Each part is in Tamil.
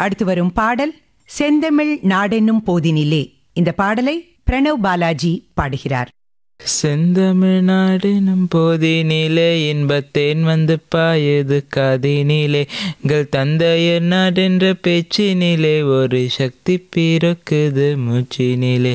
அடுத்து வரும் பாடல் செந்தமிழ் நாடென்னும் போதினிலே இந்த பாடலை பிரணவ் பாலாஜி பாடுகிறார் செந்தமிழ்நாடெனும் போதினிலே இன்பத்தேன் வந்து பாயுது காதினிலே எங்கள் தந்தையர் நாடென்ற பேச்சினிலே ஒரு சக்தி பிறக்குது மூச்சினிலே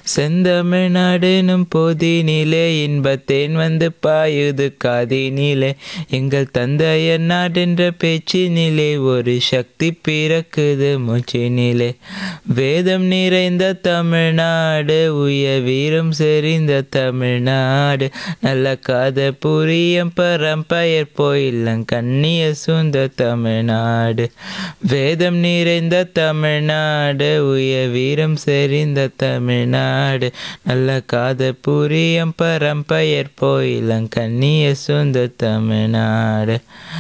செந்தமிழ்நாடெனும் போதினிலே இன்பத்தேன் வந்து பாயுது காதினிலே எங்கள் தந்தையர் நாடென்ற பேச்சினிலே ஒரு சக்தி பிறக்குது மூச்சினிலே வேதம் நிறைந்த தமிழ்நாடு உய வீரம் செறிந்த தமிழ்நாடு நல்ல காத புரியம் பரம்பயர் போயில்லம் கண்ணிய சுந்த தமிழ்நாடு வேதம் நிறைந்த தமிழ்நாடு உய வீரம் செறிந்த தமிழ்நாடு நல்ல காத புரியம் பரம்பயர் போயில்லம் கண்ணிய சுந்த தமிழ்நாடு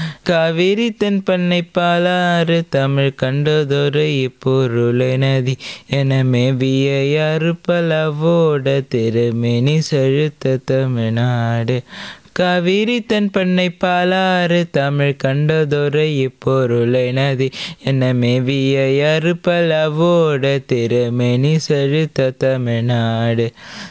காவிரி தென் பண்ணை பாலாறு தமிழ் கண்டதொரு இப்பொருளை நதி என மேவிய யாரு பலவோட திருமேனி செழுத்த தமிழ்நாடு காவிரி தன் பண்ணை பாலாறு தமிழ் கண்டதொரு இப்பொருளை நதி என்ன மேவிய யாரு பலவோட திருமேனி செழுத்த தமிழ்நாடு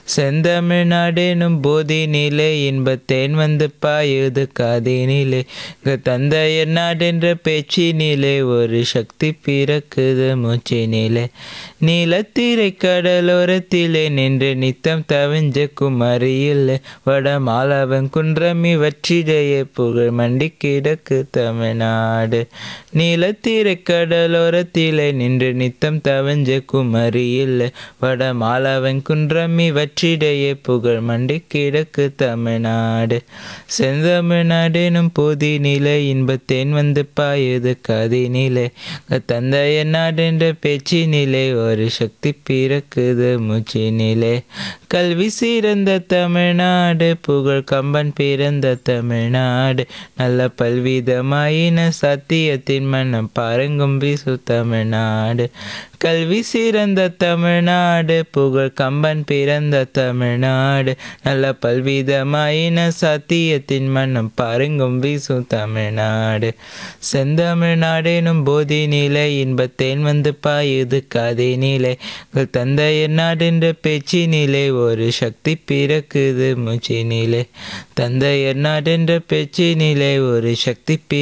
செந்தமிழ்நாடெனும் போதினிலே இன்பத்தேன் வந்து பாயுது காதினிலே இங்க தந்தையர் நாடென்ற பேச்சினிலே ஒரு சக்தி பிறக்குது மூச்சினிலே நீலத்திரை கடலோரத்திலே நின்று நித்தம் தவிஞ்ச குமரியில் வட மாலவன் குன்றமி வற்றிடையே புகழ் மண்டி கிடக்கு தமிழ்நாடு நீலத்திரை கடலோரத்திலே நின்று நித்தம் தவிஞ்ச குமரியில் வட மாலவன் குன்றமி வற்றிடையே புகழ் மண்டி கிடக்கு தமிழ்நாடு செந்தமிழ்நாடெனும் பொதினிலே இன்பத்தேன் வந்து பாயுது கதினிலே தந்தைய நாடென்ற பேச்சினிலே ஒரு சக்தி பிறக்குது மூச்சினிலே கல்வி சிறந்த தமிழ்நாடு புகழ் கம்பன் பிறந்த தமிழ்நாடு நல்ல பல்விதமாயின சத்தியத்தின் மன்னம் பாருங்கும் வீசு தமிழ்நாடு கல்வி சிறந்த தமிழ்நாடு புகழ் கம்பன் பிறந்த தமிழ்நாடு நல்ல பல்விதமாயின சத்தியத்தின் மன்னம் பாருங்கும் வீசு தமிழ்நாடு செந்தமிழ்நாடெனும் போதினிலே இன்பத்தேன் வந்து பாயுது கதைநிலை உங்கள் தந்தையர் நாடென்ற பேச்சினிலே ஒரு சக்தி பிறக்குது மூச்சினிலே தந்தையர் நாடென்ற பேச்சினிலே ஒரு சக்தி பி